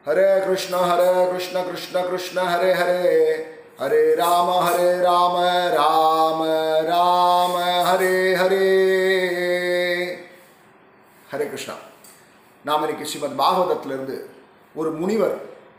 ஹரே கிருஷ்ண ஹரே கிருஷ்ண கிருஷ்ண கிருஷ்ண ஹரே ஹரே ஹரே ராம ஹரே ராம ராம ராம ஹரே ஹரே ஹரே கிருஷ்ணா நாம் இன்னைக்கு ஸ்ரீமத் பாகவதத்திலிருந்து ஒரு முனிவர்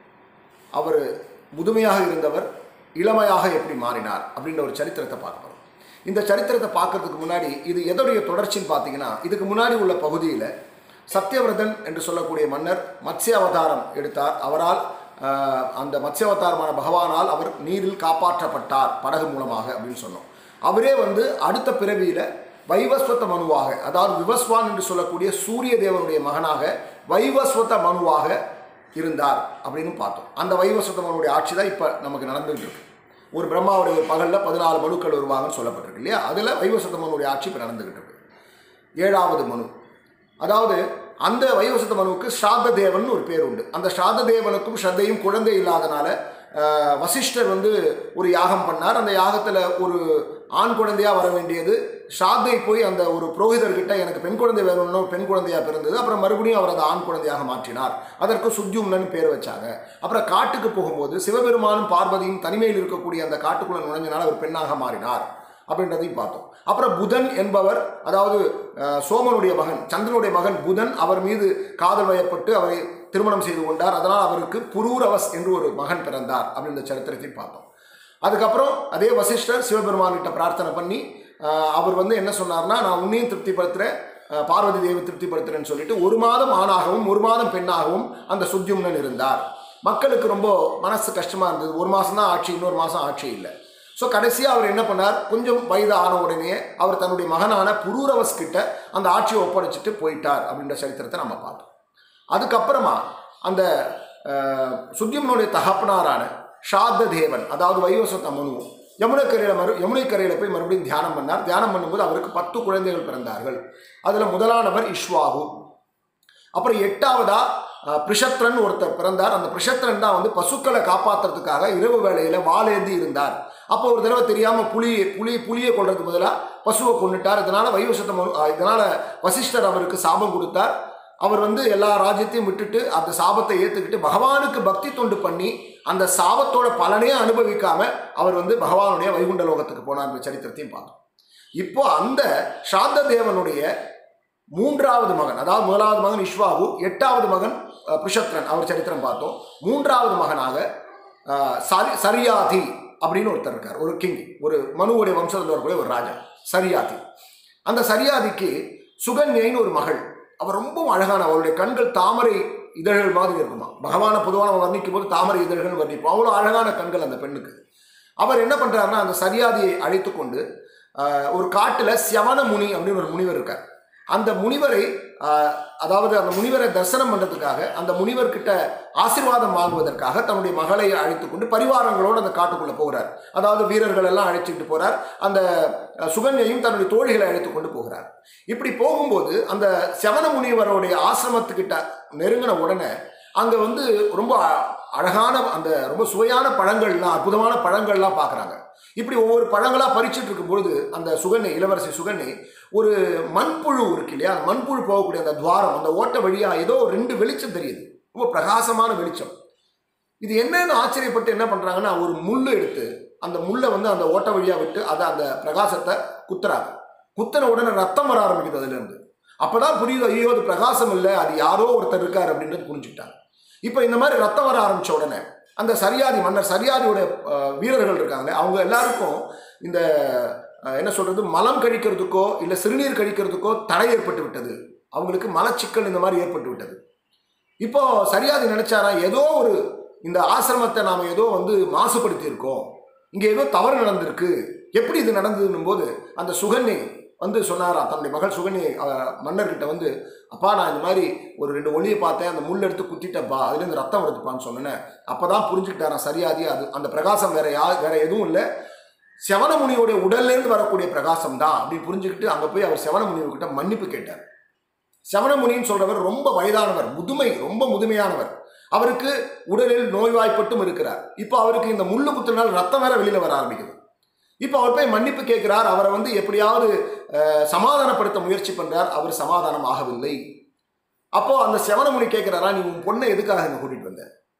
அவர் முதுமையாக இருந்தவர் இளமையாக எப்படி மாறினார் அப்படின்ற ஒரு சரித்திரத்தை பார்க்க போறோம் இந்த சரித்திரத்தை பார்க்கறதுக்கு முன்னாடி இது எதோடைய தொடர்ச்சின்னு பார்த்தீங்கன்னா இதுக்கு முன்னாடி உள்ள பகுதியில் சத்யவிரதன் என்று சொல்லக்கூடிய மன்னர் மத்ஸ்ய அவதாரம் எடுத்தார் அவரால் ஆஹ், அந்த மத்ஸ்ய அவதாரமான பகவானால் அவர் நீரில் காப்பாற்றப்பட்டார் படகு மூலமாக அப்படின்னு சொன்னோம் அவரே வந்து அடுத்த பிறவியில் வைவஸ்வத மனுவாக அதாவது விவஸ்வான் என்று சொல்லக்கூடிய சூரிய தேவனுடைய மகனாக வைவஸ்வத மனுவாக இருந்தார் அப்படின்னு பார்த்தோம் அந்த வைவஸ்வத மனுடைய ஆட்சி தான் இப்போ நமக்கு நடந்துகிட்டு இருக்கு ஒரு பிரம்மாவுடைய ஒரு பகலில் பதினாலு மனுக்கள் வருவாங்கன்னு சொல்லப்பட்டிருக்கு இல்லையா அதில் வைவஸ்வத மனுடைய ஆட்சி இப்போ நடந்துகிட்டு இருக்கு ஏழாவது மனு அதாவது அந்த வைவசத்த மனுவுக்கு ஸ்ராத்த தேவன் ஒரு பேர் உண்டு அந்த ஸ்ராத்த தேவனுக்கும் ஸ்ரத்தையும் குழந்தை இல்லாதனால ஆஹ், வசிஷ்டர் வந்து ஒரு யாகம் பண்ணார் அந்த யாகத்தில் ஒரு ஆண் குழந்தையா வர வேண்டியது ஸ்ராத்தை போய் அந்த ஒரு புரோகிதர்கிட்ட எனக்கு பெண் குழந்தை வேணும்னு ஒரு பெண் குழந்தையா பிறந்தது அப்புறம் மறுபடியும் அவர் அதை ஆண் குழந்தையாக மாற்றினார் அதற்கு சுத்யும்னு பேர் வச்சாங்க அப்புறம் காட்டுக்கு போகும்போது சிவபெருமானும் பார்வதியும் தனிமையில் இருக்கக்கூடிய அந்த காட்டுக்குள்ள நுழைஞ்சனால அவர் பெண்ணாக மாறினார் அப்படின்றதையும் பார்த்தோம் அப்புறம் புதன் என்பவர் அதாவது அஹ், சோமனுடைய மகன் சந்திரனுடைய மகன் புதன் அவர் மீது காதல் வயப்பட்டு அவரை திருமணம் செய்து கொண்டார் அதனால் அவருக்கு புரூரவஸ் என்று ஒரு மகன் பிறந்தார் அப்படின்ற சரித்திரத்தையும் பார்த்தோம் அதுக்கப்புறம் அதே வசிஷ்டர் சிவபெருமான்கிட்ட பிரார்த்தனை பண்ணி அஹ், அவர் வந்து என்ன சொன்னார்னா நான் உன்னையும் திருப்திப்படுத்துகிறேன் அஹ், பார்வதி தேவி திருப்திப்படுத்துறேன்னு சொல்லிட்டு ஒரு மாதம் ஆணாகவும் ஒரு மாதம் பெண்ணாகவும் அந்த சுத்யும்னன் இருந்தார் மக்களுக்கு ரொம்ப மனசு கஷ்டமாக இருந்தது ஒரு மாதம் தான் ஆட்சி இன்னொரு மாதம் ஆட்சி இல்லை ஸோ கடைசியாக அவர் என்ன பண்ணார் கொஞ்சம் வயது ஆன உடனே அவர் தன்னுடைய மகனான புரூரவஸ் கிட்ட அந்த ஆட்சியை ஒப்படைச்சிட்டு போயிட்டார் அப்படின்ற சரித்திரத்தை நம்ம பார்த்தோம் அதுக்கப்புறமா அந்த அஹ், சுத்தியமனுடைய தகப்பனாரான ஷாத்த தேவன் அதாவது வைவசத்த மனு யமுனைக்கரையில் மறு யமுனைக்கரையில் போய் மறுபடியும் தியானம் பண்ணார் தியானம் பண்ணும்போது அவருக்கு பத்து குழந்தைகள் பிறந்தார்கள் அதில் முதலானவர் இஷ்வாகு அப்புறம் எட்டாவதா அஹ், பிரிஷத்ரன் ஒருத்தர் பிறந்தார் அந்த பிரிஷத்ரன் தான் வந்து பசுக்களை காப்பாற்றுறதுக்காக இரவு வேளையில் வாளேந்தி இருந்தார் அப்போ ஒரு தடவை தெரியாமல் புலி புலி புலியை கொள்றதுக்கு பதிலாக பசுவை கொண்டுட்டார் இதனால் வைவசத்தம் இதனால் வசிஷ்டர் அவருக்கு சாபம் கொடுத்தார் அவர் வந்து எல்லா ராஜ்யத்தையும் விட்டுட்டு அந்த சாபத்தை ஏற்றுக்கிட்டு பகவானுக்கு பக்தி தொண்டு பண்ணி அந்த சாபத்தோட பலனே அனுபவிக்காம அவர் வந்து பகவானுடைய வைகுண்ட லோகத்துக்கு போனார் சரித்திரத்தையும் பார்த்தோம் இப்போ அந்த சாந்த தேவனுடைய மூன்றாவது மகன் அதாவது முதலாவது மகன் இஷ்வாகு எட்டாவது மகன் அஹ், பிருஷத்ரன் அவர் சரித்திரம் பார்த்தோம் மூன்றாவது மகனாக அஹ், சரி சரியாதி அப்படின்னு ஒருத்தர் இருக்கார் ஒரு கிங் ஒரு மனுவுடைய வம்சத்தில் வரக்கூடிய ஒரு ராஜா சரியாதி அந்த சரியாதிக்கு சுகன்யைன்னு ஒரு மகள் அவர் ரொம்பவும் அழகான அவருடைய கண்கள் தாமரை இதழ்கள் மாதிரி இருக்குமா பகவானை பொதுவாக நம்ம வர்ணிக்கும் போது தாமரை இதழ்கள் வர்ணிப்போம் அவ்வளோ அழகான கண்கள் அந்த பெண்ணுக்கு அவர் என்ன பண்ணுறாருன்னா அந்த சரியாதியை அழைத்து கொண்டு ஆஹ், ஒரு காட்டில் சியவன முனி அப்படின்னு ஒரு முனிவர் இருக்கார் அந்த முனிவரை ஆஹ், அதாவது அந்த முனிவரை தரிசனம் பண்ணுறதுக்காக அந்த முனிவர்கிட்ட ஆசீர்வாதம் வாங்குவதற்காக தன்னுடைய மகளை அழைத்து கொண்டு பரிவாரங்களோடு அந்த காட்டுக்குள்ளே போகிறார் அதாவது வீரர்கள் எல்லாம் அழைச்சிட்டு போகிறார் அந்த அஹ், சுகன்யையும் தன்னுடைய தோழிகளை அழைத்து கொண்டு போகிறார் இப்படி போகும்போது அந்த செவன முனிவருடைய ஆசிரமத்துக்கிட்ட நெருங்கின உடனே அங்கே வந்து ரொம்ப அ- அழகான அந்த ரொம்ப சுவையான பழங்கள்லாம் அற்புதமான பழங்கள்லாம் பார்க்குறாங்க இப்படி ஒவ்வொரு பழங்களாக பறிச்சுட்டு இருக்கும்பொழுது அந்த சுகன்னை இளவரசி சுகன்னை ஒரு மண்புழு இருக்கு இல்லையா அந்த மண்புழு போகக்கூடிய அந்த துவாரம் அந்த ஓட்ட வழியாக ஏதோ ரெண்டு வெளிச்சம் தெரியுது ரொம்ப பிரகாசமான வெளிச்சம் இது என்னன்னு ஆச்சரியப்பட்டு என்ன பண்ணுறாங்கன்னா ஒரு முள்ளு எடுத்து அந்த முள்ளை வந்து அந்த ஓட்ட வழியாக விட்டு அதை அந்த பிரகாசத்தை குத்துறாங்க குத்தின உடனே ரத்தம் வர ஆரம்பிக்குது அதுலேருந்து அப்பதான் புரியுது ஐயோ அது பிரகாசம் இல்லை அது யாரோ ஒருத்தர் இருக்கார் அப்படின்றது புரிஞ்சுக்கிட்டாங்க இப்போ இந்த மாதிரி ரத்தம் வர ஆரம்பிச்ச உடனே அந்த சரியாதி மன்னர் சரியாதியோட அஹ், வீரர்கள் இருக்காங்களே அவங்க எல்லாருக்கும் இந்த அஹ், என்ன சொல்றது மலம் கழிக்கிறதுக்கோ இல்லை சிறுநீர் கழிக்கிறதுக்கோ தடை ஏற்பட்டு விட்டது அவங்களுக்கு மலச்சிக்கல் இந்த மாதிரி ஏற்பட்டு விட்டது இப்போ சரியாதி நினைச்சாரா ஏதோ ஒரு இந்த ஆசிரமத்தை நாம் ஏதோ வந்து மாசுபடுத்தி இருக்கோம் இங்கே ஏதோ தவறு நடந்திருக்கு எப்படி இது நடந்ததுன்னும் போது அந்த சுகன்யை வந்து சொன்னாரா தன்னுடைய மகள் சுகன்யை அஹ், மன்னர்கிட்ட வந்து அப்பா நான் இந்த மாதிரி ஒரு ரெண்டு ஒளியை பார்த்தேன் அந்த முள் எடுத்து குத்திட்டப்பா அதுலேருந்து ரத்தம் வருதுப்பான்னு சொன்னேன் அப்போ தான் புரிஞ்சுக்கிட்டாராம் சரியாதி அது அந்த பிரகாசம் வேற யா வேற எதுவும் இல்லை செவனமுனியோடைய உடல்லேருந்து வரக்கூடிய பிரகாசம் தான் அப்படின்னு புரிஞ்சுக்கிட்டு அங்கே போய் அவர் செவனமுனிவர்கிட்ட மன்னிப்பு கேட்டார் செவனமுனின்னு சொல்றவர் ரொம்ப வயதானவர் முதுமை ரொம்ப முதுமையானவர் அவருக்கு உடலில் நோய்வாய்ப்பட்டும் இருக்கிறார் இப்போ அவருக்கு இந்த முள்ளு குத்துனால் ரத்தம் வேற வெளியில வர ஆரம்பிக்குது இப்போ அவர் போய் மன்னிப்பு கேட்கிறார் அவரை வந்து எப்படியாவது அஹ், சமாதானப்படுத்த முயற்சி பண்றார் அவர் சமாதானம் ஆகவில்லை அப்போ அந்த செவனமுனி கேட்கிறாரா நீ உன் பொண்ணை எதுக்காக இங்க கூட்டிட்டு வந்த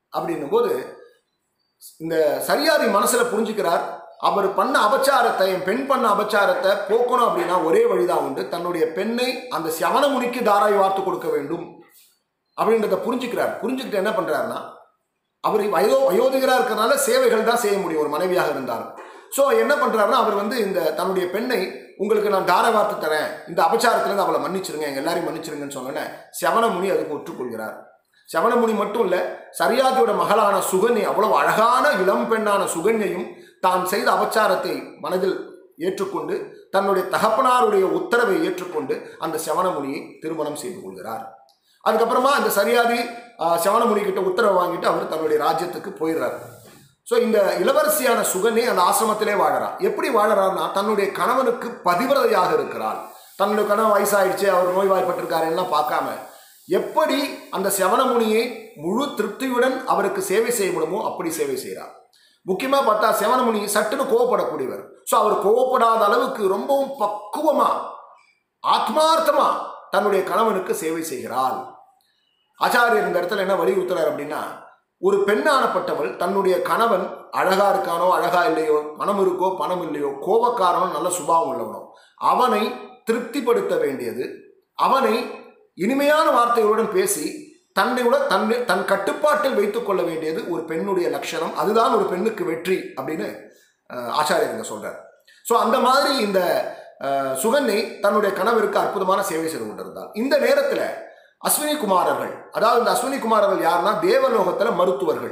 அப்படின்னும் போது இந்த சரியாதி மனசுல புரிஞ்சுக்கிறார் அவர் பண்ண அபச்சாரத்தை என் பெண் பண்ண அபச்சாரத்தை போக்கணும் அப்படின்னா ஒரே வழிதான் உண்டு தன்னுடைய பெண்ணை அந்த சவணமுனிக்கு தாராய் வார்த்து கொடுக்க வேண்டும் அப்படின்றத புரிஞ்சுக்கிறார் புரிஞ்சுக்கிட்டு என்ன பண்றாருன்னா அவர் வயோ வயோதிகராக இருக்கிறனால சேவைகள் தான் செய்ய முடியும் ஒரு மனைவியாக இருந்தாலும் ஸோ என்ன பண்றாருன்னா அவர் வந்து இந்த தன்னுடைய பெண்ணை உங்களுக்கு நான் தார வார்த்து தரேன் இந்த அபச்சாரத்திலேருந்து அவளை மன்னிச்சிருங்க எங்க எல்லாரையும் மன்னிச்சிருங்கன்னு சொன்னோன்னே சவணமுனி அதுக்கு ஒற்றுக்கொள்கிறார் சவணமுனி மட்டும் இல்ல சரியாதியோட மகளான சுகன்யை அவ்வளவு அழகான இளம் பெண்ணான சுகன்யையும் தான் செய்த அபச்சாரத்தை மனதில் ஏற்றுக்கொண்டு தன்னுடைய தகப்பனாருடைய உத்தரவை ஏற்றுக்கொண்டு அந்த சவணமுனியை திருமணம் செய்து கொள்கிறார் அதுக்கப்புறமா அந்த சரியாதி ஆஹ், சவணமுனி கிட்ட உத்தரவு வாங்கிட்டு அவர் தன்னுடைய ராஜ்யத்துக்கு போயிடுறாரு ஸோ இந்த இளவரசியான சுகனே அந்த ஆசிரமத்திலே வாழறா எப்படி வாழறான்னா தன்னுடைய கணவனுக்கு பதிவிரதையாக இருக்கிறாள் தன்னுடைய கணவன் வயசாயிடுச்சு அவர் நோய்வாய்ப்பட்டிருக்காரு எல்லாம் பார்க்காம எப்படி அந்த செவனமுனியை முழு திருப்தியுடன் அவருக்கு சேவை செய்ய முடியுமோ அப்படி சேவை செய்கிறார் முக்கியமாக பார்த்தா செவனமுனி சட்டுன்னு கோவப்படக்கூடியவர் ஸோ அவர் கோவப்படாத அளவுக்கு ரொம்பவும் பக்குவமா ஆத்மார்த்தமா தன்னுடைய கணவனுக்கு சேவை செய்கிறாள் ஆச்சாரியர் இந்த இடத்துல என்ன வலியுறுத்துறார் அப்படின்னா ஒரு பெண்ணானப்பட்டவள் தன்னுடைய கணவன் அழகா இருக்கானோ அழகா இல்லையோ பணம் இருக்கோ பணம் இல்லையோ கோபக்காரனோ நல்ல சுபாவம் உள்ளவனோ அவனை திருப்திப்படுத்த வேண்டியது அவனை இனிமையான வார்த்தைகளுடன் பேசி தன்னையோட தன் தன் கட்டுப்பாட்டில் வைத்துக் கொள்ள வேண்டியது ஒரு பெண்ணுடைய லட்சணம் அதுதான் ஒரு பெண்ணுக்கு வெற்றி அப்படின்னு அஹ், ஆச்சாரியர் இங்க சொல்றார் ஸோ அந்த மாதிரி இந்த அஹ், சுகன்யை தன்னுடைய கணவருக்கு அற்புதமான சேவை செய்து கொண்டிருந்தார் இந்த நேரத்தில் அஸ்வினி குமாரர்கள் அதாவது இந்த அஸ்வினி குமாரர்கள் யாருன்னா தேவலோகத்தில் மருத்துவர்கள்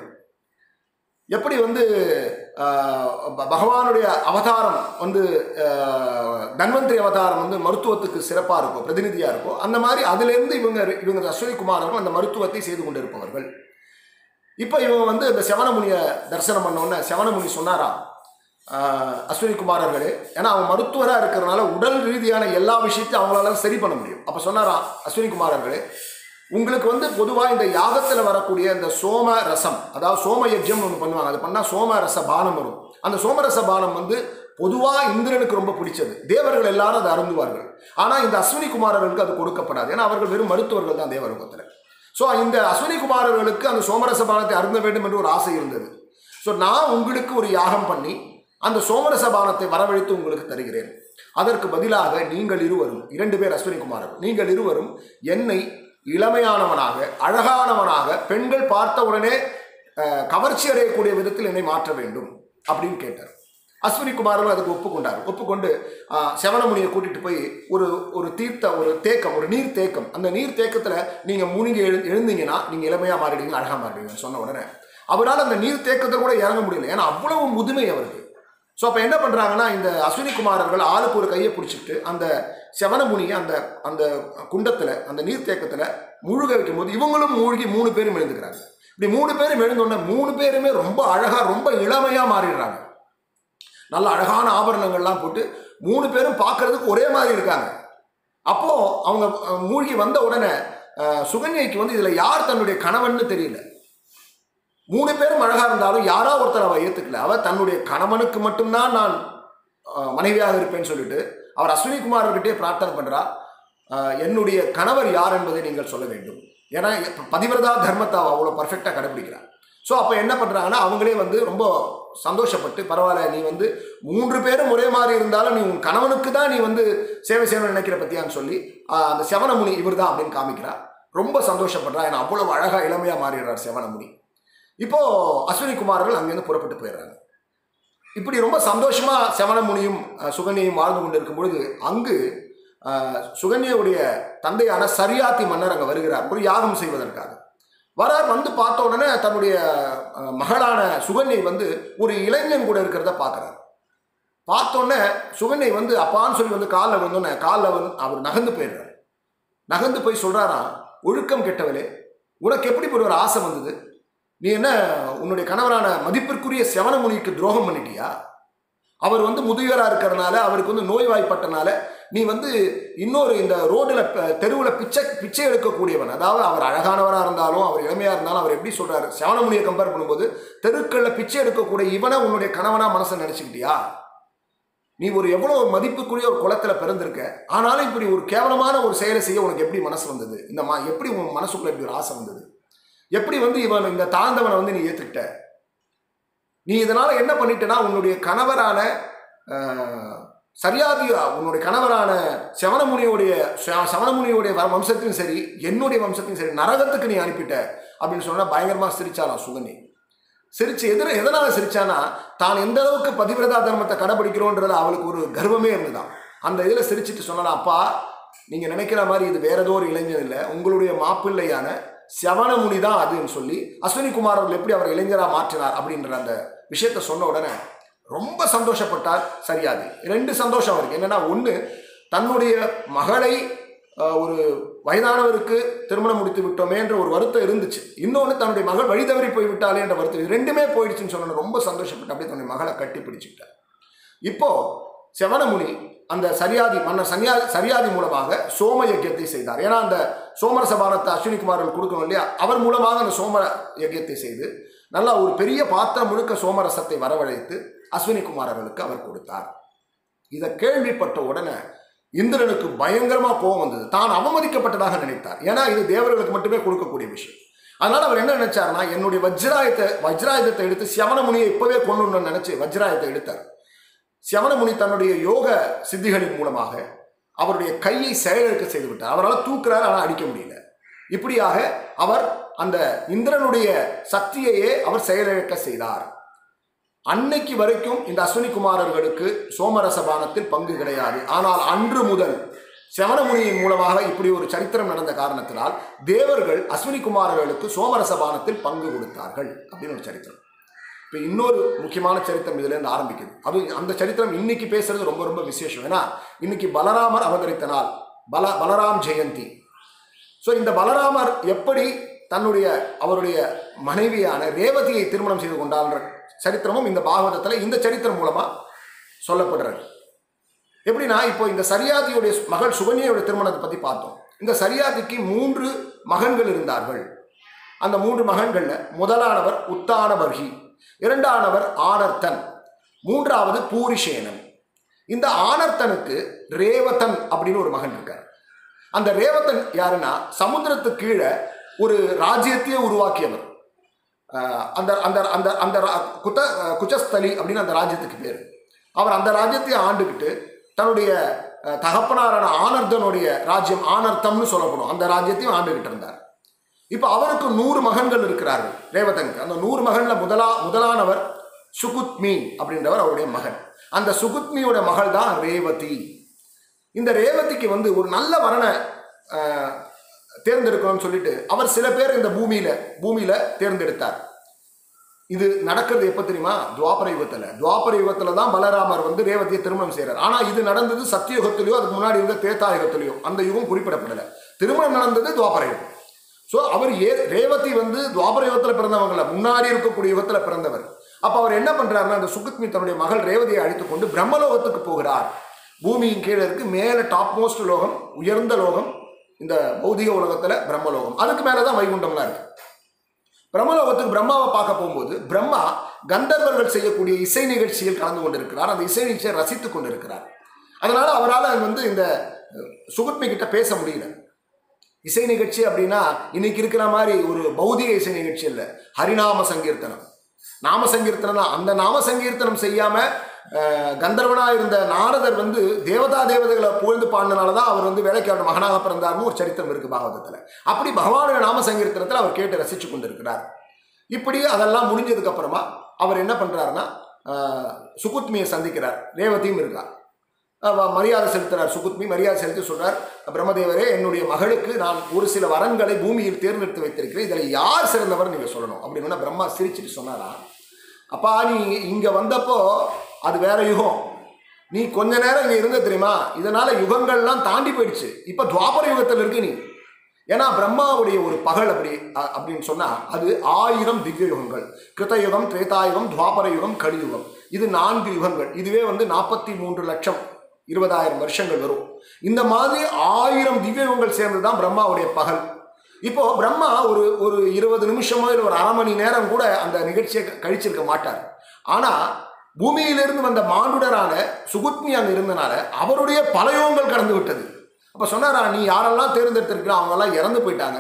எப்படி வந்து ஆஹ், ப- பகவானுடைய அவதாரம் வந்து ஆஹ், தன்வந்திரி அவதாரம் வந்து மருத்துவத்துக்கு சிறப்பாக இருக்கும் பிரதிநிதியாக இருக்கும் அந்த மாதிரி அதிலிருந்து இவங்க இவங்க அஸ்வினி குமாரர்கள் அந்த மருத்துவத்தை செய்து கொண்டிருப்பவர்கள் இப்போ இவங்க வந்து இந்த செவனமுனியை தரிசனம் பண்ணோன்னே செவனமுனி சொன்னாரா ஆஹ், அஸ்வினி குமாரர்களே ஏன்னா அவங்க மருத்துவராக இருக்கிறதுனால உடல் ரீதியான எல்லா விஷயத்தையும் அவங்களால சரி பண்ண முடியும் அப்போ சொன்னாரா அஸ்வினி குமாரர்களே உங்களுக்கு வந்து பொதுவாக இந்த யாகத்தில் வரக்கூடிய இந்த சோம ரசம் அதாவது சோம யஜ்யம் ஒன்று பண்ணுவாங்க அது பண்ணால் சோம ரச பானம் வரும் அந்த சோமரச பானம் வந்து பொதுவாக இந்திரனுக்கு ரொம்ப பிடிச்சது தேவர்கள் எல்லாரும் அதை அருந்துவார்கள் ஆனால் இந்த அஸ்வினி குமாரர்களுக்கு அது கொடுக்கப்படாது ஏன்னா அவர்கள் வெறும் மருத்துவர்கள் தான் தேவலோகத்தில் ஸோ இந்த அஸ்வினி குமாரர்களுக்கு அந்த சோமரச பானத்தை அருந்த வேண்டும் என்று ஒரு ஆசை இருந்தது ஸோ நான் உங்களுக்கு ஒரு யாகம் பண்ணி அந்த சோமரச பானத்தை வரவழைத்து உங்களுக்கு தருகிறேன் அதற்கு பதிலாக நீங்கள் இருவரும் இரண்டு பேர் அஸ்வினி குமாரர்கள் நீங்கள் இருவரும் என்னை இளமையானவனாக அழகானவனாக பெண்கள் பார்த்த உடனே அஹ், கவர்ச்சி அடையக்கூடிய விதத்தில் என்னை மாற்ற வேண்டும் அப்படின்னு கேட்டார் அஸ்வினி குமாரர்கள் அதுக்கு ஒப்புக்கொண்டார் ஒப்புக்கொண்டு ஆஹ், செவனமுனியை கூட்டிட்டு போய் ஒரு ஒரு தீர்த்த ஒரு தேக்கம் ஒரு நீர் தேக்கம் அந்த நீர் தேக்கத்தில் நீங்கள் மூழ்கி எழு எழுந்தீங்கன்னா நீங்கள் இளமையாக மாறிடுவீங்க அழகாக மாறிடுவீங்கன்னு சொன்ன உடனே அவரால் அந்த நீர் தேக்கத்தில் கூட இறங்க முடியல ஏன்னா அவ்வளவு முதுமை அவருக்கு ஸோ அப்போ என்ன பண்ணுறாங்கன்னா இந்த அஸ்வினி குமாரர்கள் ஆளுக்கு ஒரு கையை பிடிச்சிக்கிட்டு அந்த செவனமுனியை அந்த அந்த குண்டத்தில் அந்த நீர்த்தேக்கத்தில் முழுக வைக்கும் போது இவங்களும் மூழ்கி மூணு பேரும் எழுந்துக்கிறாங்க இப்படி மூணு பேரும் எழுந்தோடனே மூணு பேருமே ரொம்ப அழகாக ரொம்ப இளமையாக மாறிடுறாங்க நல்ல அழகான ஆபரணங்கள்லாம் போட்டு மூணு பேரும் பார்க்கறதுக்கு ஒரே மாதிரி இருக்காங்க அப்போ அவங்க அஹ், மூழ்கி வந்த உடனே அஹ், சுகன்யைக்கு வந்து இதில் யார் தன்னுடைய கணவன்னு தெரியல மூணு பேரும் அழகா இருந்தாலும் யாரா ஒருத்தர் அவ ஏத்துக்கல அவ தன்னுடைய கணவனுக்கு மட்டும்தான் நான் அஹ், மனைவியாக இருப்பேன்னு சொல்லிட்டு அவர் அஸ்வினி குமார்கிட்டே பிரார்த்தனை பண்றா அஹ், என்னுடைய கணவர் யார் என்பதை நீங்கள் சொல்ல வேண்டும் ஏன்னா இப்ப பதிவிரதா தர்மத்தை அவ அவ்வளோ பர்ஃபெக்டாக கடைபிடிக்கிறார் ஸோ அப்போ என்ன பண்ணுறாங்கன்னா அவங்களே வந்து ரொம்ப சந்தோஷப்பட்டு பரவாயில்ல நீ வந்து மூன்று பேரும் ஒரே மாதிரி இருந்தாலும் நீ உன் கணவனுக்கு தான் நீ வந்து சேவை செய்யணும்னு நினைக்கிற பத்தியான்னு சொல்லி ஆஹ், அந்த செவனமுனி இவர் தான் அப்படின்னு காமிக்கிறா ரொம்ப சந்தோஷப்படுறா ஏன்னா அவ்வளவு அழகா இளமையா மாறிடுறார் செவனமுனி இப்போ அஸ்வினி குமார்கள் அங்கேருந்து புறப்பட்டு போயிடுறாங்க இப்படி ரொம்ப சந்தோஷமா செவனமுனியும் அஹ், சுகன்யையும் வாழ்ந்து கொண்டிருக்கும் பொழுது அங்கு அஹ், சுகன்யவுடைய தந்தையான சரியாத்தி மன்னர் அங்கே வருகிறார் ஒரு யாகம் செய்வதற்காக வரார் வந்து பார்த்த உடனே தன்னுடைய அஹ், மகளான சுகன்யை வந்து ஒரு இளைஞன் கூட இருக்கிறத பார்க்குறார் பார்த்தோன்னே சுகன்யை வந்து அப்பான்னு சொல்லி வந்து காலில் வந்தோடனே காலில் வந்து அவர் நகர்ந்து போயிடுறார் நகர்ந்து போய் சொல்றாராம் ஒழுக்கம் கெட்டவளே உனக்கு எப்படி இப்படி ஒரு ஆசை வந்தது நீ என்ன உன்னுடைய கணவரான மதிப்பிற்குரிய செவனமுனிக்கு துரோகம் பண்ணிட்டியா அவர் வந்து முதியவராக இருக்கிறனால அவருக்கு வந்து நோய்வாய்ப்பட்டனால நீ வந்து இன்னொரு இந்த ரோட்டில் தெருவில் பிச்சை பிச்சை எடுக்கக்கூடியவன் அதாவது அவர் அழகானவராக இருந்தாலும் அவர் இளமையாக இருந்தாலும் அவர் எப்படி சொல்றாரு செவனமுனியை கம்பேர் பண்ணும்போது தெருக்களில் பிச்சை எடுக்கக்கூடிய இவனை உன்னுடைய கணவனா மனசை நினச்சிக்கிட்டியா நீ ஒரு எவ்வளோ ஒரு மதிப்புக்குரிய ஒரு குளத்தில் பிறந்திருக்க ஆனாலும் இப்படி ஒரு கேவலமான ஒரு செயலை செய்ய உனக்கு எப்படி மனசு வந்தது இந்த மா எப்படி உன் மனசுக்குள்ள இப்படி ஒரு ஆசை வந்தது எப்படி வந்து இவன் இந்த தாழ்ந்தவனை வந்து நீ ஏத்துக்கிட்ட நீ இதனால என்ன பண்ணிட்டனா உன்னுடைய கணவரான ஆஹ், சரியாதி உன்னுடைய கணவரான செவனமுனியுடைய செ- செவனமுனியுடைய வ- வம்சத்தையும் சரி என்னுடைய வம்சத்தையும் சரி நரகத்துக்கு நீ அனுப்பிட்ட அப்படின்னு சொன்னா பயங்கரமா சிரிச்சாலாம் சுகனி சிரிச்சு எதிர எதனால சிரிச்சானா தான் எந்த அளவுக்கு பதிவிரதா தர்மத்தை கடைபிடிக்கிறோன்றது அவளுக்கு ஒரு கர்வமே இருந்துதான் அந்த இதில் சிரிச்சிட்டு சொன்னா அப்பா நீங்க நினைக்கிற மாதிரி இது வேற ஏதோ ஒரு இளைஞர் இல்லை உங்களுடைய மாப்பிள்ளையான செவனமுனி தான் அதுன்னு சொல்லி அஸ்வினி குமார் அவர்கள் எப்படி அவர் இளைஞரா மாற்றினார் அப்படின்ற அந்த விஷயத்த சொன்ன உடனே ரொம்ப சந்தோஷப்பட்டார் சரியாது ரெண்டு சந்தோஷம் இருக்கு என்னன்னா ஒன்று தன்னுடைய மகளை அஹ், ஒரு வயதானவருக்கு திருமணம் முடித்து விட்டோமே என்ற ஒரு வருத்தம் இருந்துச்சு இன்னொன்று தன்னுடைய மகள் வழி தவறி போய் விட்டாலே என்ற வருத்தம் இது ரெண்டுமே போயிடுச்சுன்னு சொன்ன ரொம்ப சந்தோஷப்பட்டு அப்படியே தன்னுடைய மகளை கட்டி பிடிச்சிக்கிட்டார் இப்போ செவனமுனி அந்த சரியாதி மன்னர் சன்னியா சரியாதி மூலமாக சோம யஜ்யத்தை செய்தார் ஏன்னா அந்த சோமர சபானத்தை அஸ்வினி குமார்கள் கொடுக்கணும் இல்லையா அவர் மூலமாக அந்த சோம யஜ்யத்தை செய்து நல்லா ஒரு பெரிய பாத்திரம் முழுக்க சோமரசத்தை வரவழைத்து அஸ்வினி குமாரர்களுக்கு அவர் கொடுத்தார் இதை கேள்விப்பட்ட உடனே இந்திரனுக்கு பயங்கரமா கோபம் வந்தது தான் அவமதிக்கப்பட்டதாக நினைத்தார் ஏன்னா இது தேவர்களுக்கு மட்டுமே கொடுக்கக்கூடிய விஷயம் அதனால அவர் என்ன நினைச்சாருன்னா என்னுடைய வஜ்ராயத்தை வஜ்ராயுதத்தை எடுத்து சிவனமுனியை இப்பவே கொண்டு நினைச்சு வஜ்ராயத்தை எடுத்தார் சிவனமுனி தன்னுடைய யோக சித்திகளின் மூலமாக அவருடைய கையை செயலிழக்க செய்து விட்டார் அவரால் தூக்குறார் ஆனால் அடிக்க முடியல இப்படியாக அவர் அந்த இந்திரனுடைய சக்தியையே அவர் செயலிழக்க செய்தார் அன்னைக்கு வரைக்கும் இந்த அஸ்வினி குமாரர்களுக்கு சோமரச பானத்தில் பங்கு கிடையாது ஆனால் அன்று முதல் செவனமுனியின் மூலமாக இப்படி ஒரு சரித்திரம் நடந்த காரணத்தினால் தேவர்கள் அஸ்வினி குமாரர்களுக்கு சோமரச பானத்தில் பங்கு கொடுத்தார்கள் அப்படின்னு ஒரு சரித்திரம் இப்போ இன்னொரு முக்கியமான சரித்திரம் இதுல இருந்து ஆரம்பிக்குது அது அந்த சரித்திரம் இன்னைக்கு பேசுறது ரொம்ப ரொம்ப விசேஷம் ஏன்னா இன்னைக்கு பலராமர் அவதரித்த நாள் பல பலராம் ஜெயந்தி ஸோ இந்த பலராமர் எப்படி தன்னுடைய அவருடைய மனைவியான ரேவதியை திருமணம் செய்து கொண்டார்ன்ற சரித்திரமும் இந்த பாகவதத்தில் இந்த சரித்திரம் மூலமா சொல்லப்படுறது எப்படின்னா இப்போ இந்த சரியாதியுடைய மகள் சுகன்யாவுடைய திருமணத்தை பத்தி பார்த்தோம் இந்த சரியாதிக்கு மூன்று மகன்கள் இருந்தார்கள் அந்த மூன்று மகன்கள்ல முதலானவர் உத்தானபர்கி இரண்டானவர் ஆனர்த்தன் மூன்றாவது பூரிஷேனன் இந்த ஆனர்த்தனுக்கு ரேவதன் அப்படின்னு ஒரு மகன் இருக்கார் அந்த ரேவதன் யாருன்னா சமுத்திரத்துக்கு கீழே ஒரு ராஜ்யத்தையே உருவாக்கியவர் அஹ் அந்த அந்த அந்த அந்த ரா- குத அஹ் குச்சஸ்தலி அப்படின்னு அந்த ராஜ்யத்துக்கு பேர் அவர் அந்த ராஜ்யத்தை ஆண்டுக்கிட்டு தன்னுடைய அஹ், தகப்பனாரான ஆனர்தனுடைய ராஜ்யம் ஆனர்த்தம்னு சொல்லப்படும் அந்த ராஜ்யத்தையும் ஆண்டுகிட்டு இருந்தார் இப்போ அவருக்கு நூறு மகன்கள் இருக்கிறார்கள் ரேவதனுக்கு அந்த நூறு மகன்ல முதலா முதலானவர் சுகுத்மி அப்படின்றவர் அவருடைய மகன் அந்த சுகுத்மியோட மகள் தான் ரேவதி இந்த ரேவதிக்கு வந்து ஒரு நல்ல வரனை அஹ், தேர்ந்தெடுக்கணும்னு சொல்லிட்டு அவர் சில பேர் இந்த பூமியில பூமியில தேர்ந்தெடுத்தார் இது நடக்கிறது எப்ப தெரியுமா துவாபர யுகத்துல துவாபர யுகத்துல தான் பலராமர் வந்து ரேவதியை திருமணம் செய்றார் ஆனா இது நடந்தது சத்தியுகத்திலயோ அதுக்கு முன்னாடி இருந்த தேத்தா யுகத்திலயோ அந்த யுகம் குறிப்பிடப்படல திருமணம் நடந்தது துவாபர யுகம் ஸோ அவர் ஏ ரேவதி வந்து துவாபர யுகத்துல பிறந்தவங்கள முன்னாடி இருக்கக்கூடிய யுகத்துல பிறந்தவர் அப்ப அவர் என்ன பண்றாருன்னா அந்த சுகுத்மி தன்னுடைய மகள் ரேவதியை அழைத்துக் கொண்டு பிரம்மலோகத்துக்கு போகிறார் பூமியின் கீழே இருக்கு மேல டாப் மோஸ்ட் லோகம் உயர்ந்த லோகம் இந்த பௌதிக உலகத்துல பிரம்மலோகம் அதுக்கு மேலதான் வைகுண்டம்லாம் இருக்கு பிரம்மலோகத்துக்கு பிரம்மாவை பார்க்க போகும்போது பிரம்மா கந்தர்வர்கள் செய்யக்கூடிய இசை நிகழ்ச்சியில் கலந்து கொண்டிருக்கிறார் அந்த இசை நிகழ்ச்சியை ரசித்துக் கொண்டிருக்கிறார் அதனால அவரால் வந்து இந்த அஹ், சுகுத்மி கிட்ட பேச முடியல இசை நிகழ்ச்சி அப்படின்னா இன்னைக்கு இருக்கிற மாதிரி ஒரு பௌதிக இசை நிகழ்ச்சி இல்லை ஹரிநாம சங்கீர்த்தனம் நாம சங்கீர்த்தனம் தான் அந்த நாம சங்கீர்த்தனம் செய்யாம அஹ், கந்தர்வனா இருந்த நாரதர் வந்து தேவதா தேவதைகளை புகழ்ந்து பாடினால தான் அவர் வந்து வேலைக்காரன் மகனாக பிறந்தார்னு ஒரு சரித்திரம் இருக்கு பாகவதத்துல அப்படி பகவானுடைய நாம சங்கீர்த்தனத்தில் அவர் கேட்டு ரசிச்சு கொண்டிருக்கிறார் இப்படி அதெல்லாம் முடிஞ்சதுக்கு அப்புறமா அவர் என்ன பண்றாருன்னா அஹ், சுகுத்மியை சந்திக்கிறார் ரேவதியும் இருக்கா அவ மரியாதை செலுத்துறார் சுகுத்மி மரியாதை செலுத்தி சொல்றார் பிரம்மதேவரே என்னுடைய மகளுக்கு நான் ஒரு சில வரன்களை பூமியில் தேர்ந்தெடுத்து வைத்திருக்கிறேன் இதில் யார் சிறந்தவர் நீங்க சொல்லணும் அப்படின்னு பிரம்மா சிரிச்சிட்டு சொன்னாரா அப்பா நீ இங்க வந்தப்போ அது வேற யுகம் நீ கொஞ்ச நேரம் இங்க இருந்த தெரியுமா இதனால யுகங்கள்லாம் தாண்டி போயிடுச்சு இப்ப துவாபர யுகத்தில் இருக்கு நீ ஏன்னா பிரம்மாவுடைய ஒரு பகல் அப்படி அ- அப்படின்னு சொன்னா அது ஆயிரம் திவ்ய யுகங்கள் கிருதயுகம் திரேதாயுகம் துவாபர யுகம் கலியுகம் இது நான்கு யுகங்கள் இதுவே வந்து நாற்பத்தி மூன்று லட்சம் இருபதாயிரம் வருஷங்கள் வரும் இந்த மாதிரி ஆயிரம் திவ்ய யுகங்கள் சேர்ந்து தான் பிரம்மாவுடைய பகல் இப்போ பிரம்மா ஒரு ஒரு இருபது நிமிஷமோ இல்லை ஒரு அரை மணி நேரம் கூட அந்த நிகழ்ச்சியை க- கழிச்சிருக்க மாட்டார் ஆனா பூமியிலிருந்து வந்த மானுடரான சுகுத்மி அங்க இருந்தனால அவருடைய பல யுகங்கள் கடந்து விட்டது அப்ப சொன்னாரா நீ யாரெல்லாம் தேர்ந்தெடுத்திருக்கிறா அவங்க எல்லாம் இறந்து போயிட்டாங்க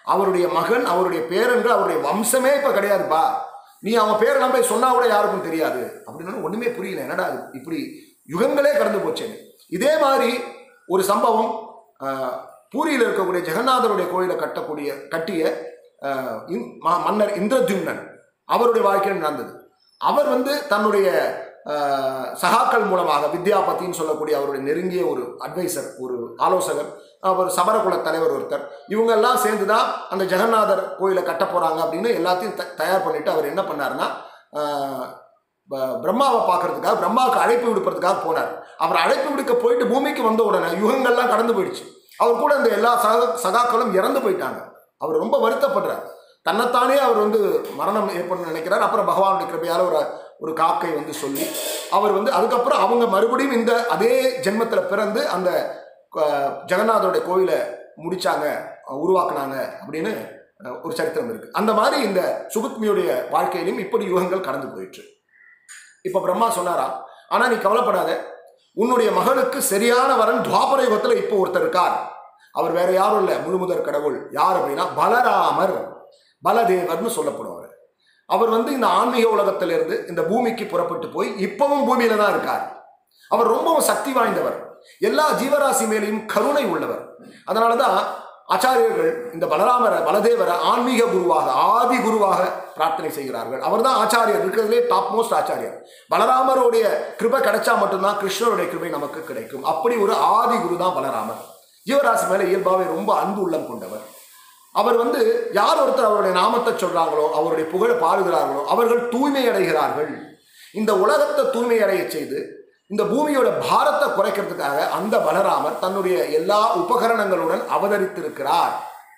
அவருடைய மகன் அவருடைய பேரன்கள் அவருடைய வம்சமே இப்ப கிடையாதுப்பா நீ அவன் பேரை நம்ப சொன்னா கூட யாருக்கும் தெரியாது அப்படின்னு ஒண்ணுமே புரியல என்னடா இது இப்படி யுகங்களே கடந்து போச்சேன்னு இதே மாதிரி ஒரு சம்பவம் ஆஹ், பூரியில் இருக்கக்கூடிய ஜெகநாதருடைய கோயிலை கட்டக்கூடிய கட்டிய ஆஹ், இந்- ம- மன்னர் இந்திரத்யும்னன் அவருடைய வாழ்க்கையில் நடந்தது அவர் வந்து தன்னுடைய ஆஹ், சகாக்கள் மூலமாக வித்யாபதின்னு சொல்லக்கூடிய அவருடைய நெருங்கிய ஒரு அட்வைசர் ஒரு ஆலோசகர் அவர் சபரகுல தலைவர் ஒருத்தர் இவங்க எல்லாம் சேர்ந்து தான் அந்த ஜெகநாதர் கோயிலை கட்ட போறாங்க அப்படின்னு எல்லாத்தையும் த- தயார் பண்ணிட்டு அவர் என்ன பண்ணாருன்னா ஆஹ், ப- பிரம்மாவை பார்க்கறதுக்காக பிரம்மாவுக்கு அழைப்பு விடுப்பதற்காக போனார் அவர் அழைப்பு விடுக்க போயிட்டு பூமிக்கு வந்த உடனே யுகங்கள்லாம் கடந்து போயிடுச்சு அவர் கூட இந்த எல்லா சக சகாக்களும் இறந்து போயிட்டாங்க அவர் ரொம்ப வருத்தப்படுறார் தன்னைத்தானே அவர் வந்து மரணம் ஏற்படணும்னு நினைக்கிறார் அப்புறம் பகவானுடைய கிருபையால ஒரு ஒரு காக்கை வந்து சொல்லி அவர் வந்து அதுக்கப்புறம் அவங்க மறுபடியும் இந்த அதே ஜென்மத்தில் பிறந்து அந்த அஹ், ஜெகநாதருடைய கோயிலை முடிச்சாங்க அஹ், உருவாக்குனாங்க அப்படின்னு அஹ், ஒரு சரித்திரம் இருக்கு அந்த மாதிரி இந்த சுகுத்மியுடைய வாழ்க்கையிலும் இப்படி யுகங்கள் கடந்து போயிற்று இப்ப பிரம்மா சொன்னாரா ஆனா நீ கவலைப்படாத உன்னுடைய மகளுக்கு சரியான வரன் துவாபர யுகத்துல இப்போ ஒருத்தர் இருக்கார் அவர் வேற யாரும் இல்ல முழுமுதற் கடவுள் யார் அப்படின்னா பலராமர் பலதேவர்னு சொல்லப்படுவார் அவர் வந்து இந்த ஆன்மீக உலகத்திலிருந்து இந்த பூமிக்கு புறப்பட்டு போய் இப்பவும் பூமியில தான் இருக்கார் அவர் ரொம்பவும் சக்தி வாய்ந்தவர் எல்லா ஜீவராசி மேலேயும் கருணை உள்ளவர் அதனாலதான் ஆச்சாரியர்கள் இந்த பலராமரை பலதேவரை ஆன்மீக குருவாக ஆதி குருவாக பிரார்த்தனை செய்கிறார்கள் அவர்தான் ஆச்சாரியர் இருக்கிறதுலே டாப் மோஸ்ட் ஆச்சாரியர் பலராமருடைய கிருபை கிடைச்சா மட்டும்தான் கிருஷ்ணருடைய கிருபை நமக்கு கிடைக்கும் அப்படி ஒரு ஆதி குரு தான் பலராமர் ஜீவராசி மேல இயல்பாவே ரொம்ப அன்பு உள்ளம் கொண்டவர் அவர் வந்து யார் ஒருத்தர் அவருடைய நாமத்தை சொல்றாங்களோ அவருடைய புகழை பாடுகிறார்களோ அவர்கள் தூய்மை அடைகிறார்கள் இந்த உலகத்தை தூய்மை அடைய செய்து இந்த பூமியோட பாரத்தை குறைக்கிறதுக்காக அந்த பலராமர் தன்னுடைய எல்லா உபகரணங்களுடன் அவதரித்திருக்கிறார்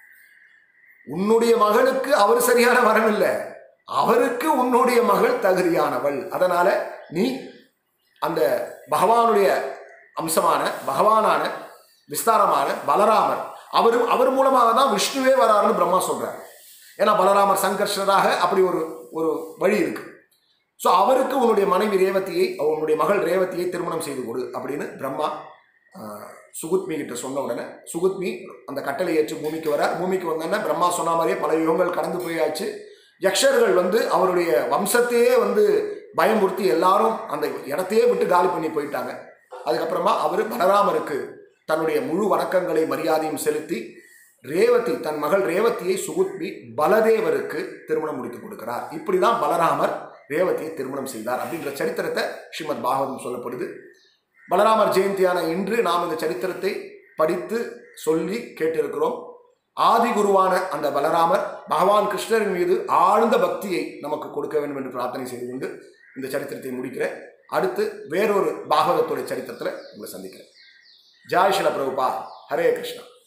உன்னுடைய மகளுக்கு அவர் சரியான வரன் இல்லை அவருக்கு உன்னுடைய மகள் தகுதியானவள் அதனால நீ அந்த பகவானுடைய அம்சமான பகவானான விஸ்தாரமான பலராமர் அவர் அவர் மூலமாக தான் விஷ்ணுவே வராருன்னு பிரம்மா சொல்றார் ஏன்னா பலராமர் சங்கர்ஷராக அப்படி ஒரு ஒரு வழி இருக்கு ஸோ அவருக்கு உன்னுடைய மனைவி ரேவதியை உன்னுடைய மகள் ரேவதியை திருமணம் செய்து கொடு அப்படின்னு பிரம்மா ஆஹ், சுகுத்மி கிட்ட சொன்ன உடனே சுகுத்மி அந்த கட்டளை ஏற்று பூமிக்கு வர பூமிக்கு வந்தோடனே பிரம்மா சொன்ன மாதிரியே பல யுகங்கள் கடந்து போயாச்சு யக்ஷர்கள் வந்து அவருடைய வம்சத்தையே வந்து பயமுறுத்தி எல்லாரும் அந்த இடத்தையே விட்டு காலி பண்ணி போயிட்டாங்க அதுக்கப்புறமா அவர் பலராமருக்கு தன்னுடைய முழு வணக்கங்களை மரியாதையும் செலுத்தி ரேவதி தன் மகள் ரேவதியை சுகுத்மி பலதேவருக்கு திருமணம் முடித்து கொடுக்கிறார் இப்படிதான் பலராமர் ரேவதியை திருமணம் செய்தார் அப்படின்ற சரித்திரத்தை ஸ்ரீமத் பாகவதம் சொல்லப்படுது பலராமர் ஜெயந்தியான இன்று நாம் இந்த சரித்திரத்தை படித்து சொல்லி கேட்டிருக்கிறோம் ஆதி குருவான அந்த பலராமர் பகவான் கிருஷ்ணரின் மீது ஆழ்ந்த பக்தியை நமக்கு கொடுக்க வேண்டும் என்று பிரார்த்தனை செய்து கொண்டு இந்த சரித்திரத்தை முடிக்கிறேன் அடுத்து வேறொரு பாகவதத்துடைய சரித்திரத்தில் உங்களை சந்திக்கிறேன் ஜாய் சில பிரபுபா ஹரே கிருஷ்ணா